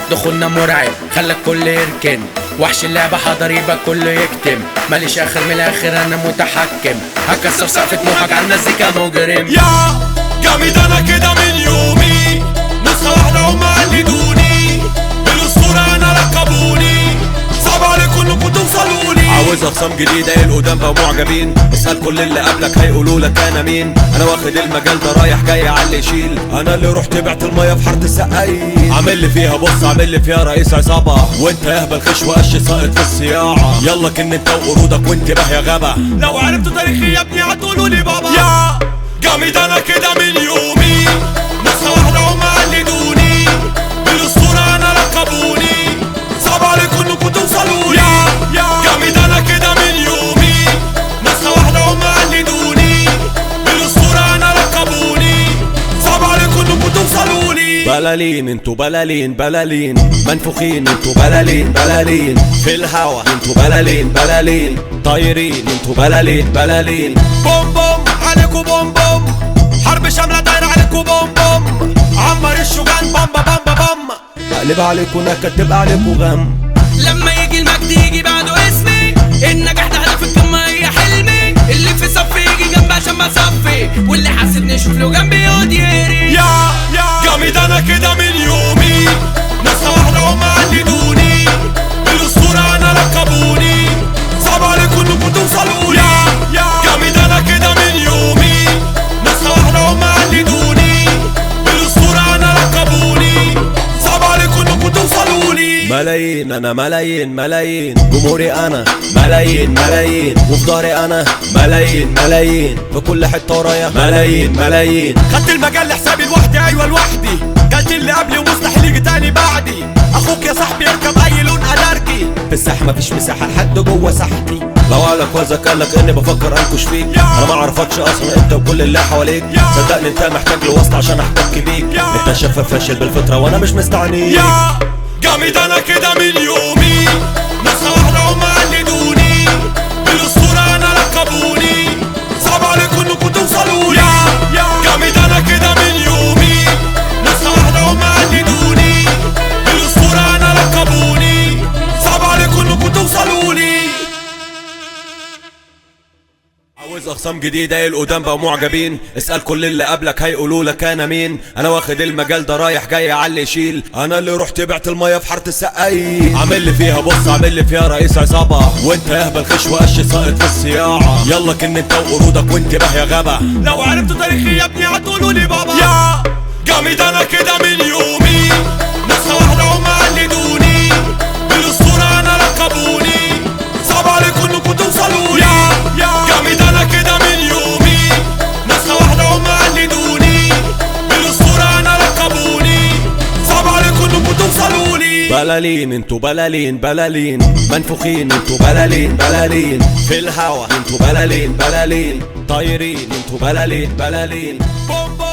دخولنا مرعب خلى الكل يركن وحش اللعبة حضر يبقى كله يكتم ماليش اخر من الاخر انا متحكم هكسر سقف طموحك على المزيكا مجرم يا جامد انا كده من يومي نسخة واحدة هم قلدوني بالاسطورة انا ركبوني صعب عليكم انكم توصلوني عاوز اخصام جديده ايه القدام بقوا معجبين اسال كل اللي قبلك هيقولوا لك انا مين انا واخد المجال ده رايح جاي على اللي يشيل انا اللي رحت بعت الميه في حاره السقايين عامل لي فيها بص عامل لي فيها رئيس عصابه وانت يا هبل خش وقش ساقط في الصياعه يلا كن انت وقرودك وانتباه يا غبا لو عرفتوا تاريخي يا ابني هتقولوا لي بابا يا جامد انا كده من يومي نسخة واحدة هم قلدوني بالاسطورة انا ركبوني صعب عليكم انكم توصلوني يا يا جامد انا كده من يومي نسخة واحدة هم قلدوني بالاسطورة انا ركبوني صعب عليكم انكم توصلوني بلالين انتوا بلالين بلالين منفوخين انتوا بلالين بلالين في الهوا انتوا بلالين بلالين طايرين انتوا بلالين بلالين بوم بوم عليكم بوم بوم حرب شاملة دايرة عليكم بوم بوم عمر الشجان بامبا بامبا بام اقلب عليكم نكد تبقى عليكم غم لما يجي المجد يجي بعده اسمي النجاح ده هدف القمة هي حلمي اللي في صفي يجي جنبي عشان بصفي واللي حاسبني يشوف له جنبي يقعد يهري يا يا جامد انا كده من يومي نسخة واحدة هم قلدوني بالاسطورة انا ركبوني صعب عليكم انكم توصلوني يا يا جامد انا كده من يومي نسخة واحدة هم قلدوني بالاسطورة انا ركبوني صعب عليكم انكم توصلوني ملايين انا ملايين ملايين جمهوري انا ملايين ملايين وفي ظهري انا ملايين ملايين في كل حته ورايا ملايين ملايين خدت المجال لحسابي لوحدي ايوه لوحدي قلت اللي قبلي ومستحيل يجي تاني بعدي اخوك يا صاحبي يركب اي لون الرجي في الساحه مفيش مساحه لحد جوه ساحتي لو قالك وزك قالك اني بفكر انكش فيك انا ما اعرفكش اصلا انت وكل اللي حواليك صدقني انت محتاج لوسط عشان احتك بيك انت شفاف فاشل بالفطره وانا مش مستعنيك يا جامد انا كده من يومي نسخة واحدة هم قلدوني بالاسطورة انا ركبوني صعب عليكم انكم توصلوني يا يا جامد انا كده من يومي نسخة واحدة هم قلدوني بالاسطورة انا ركبوني صعب عليكم انكم توصلوني عاوز اخصام جديده ايه القدام بقوا معجبين اسال كل اللي قبلك هيقولوا لك انا مين انا واخد المجال ده رايح جاي على اللي يشيل انا اللي رحت بعت الميه في حاره السقايين عامل لي فيها بص عامل لي فيها رئيس عصابه وانت يا هبل خش وقش ساقط في الصياعه يلا كن انت وقرودك وانتباه يا غبا لو عرفتوا تاريخي يا ابني هتقولوا لي بابا يا جامد انا كده من يومي نسخة واحدة هم قلدوني بالاسطورة انا ركبوني صعب عليكم انكم توصلوني يا يا جامد انا كده من يومي نسخة واحدة هم قلدوني بالاسطورة انا ركبوني صعب عليكم انكم توصلوني بلالين انتوا بلالين بلالين منفوخين انتوا بلالين بلالين في الهوا انتوا بلالين بلالين طايرين انتوا بلالين بلالين بوم بوم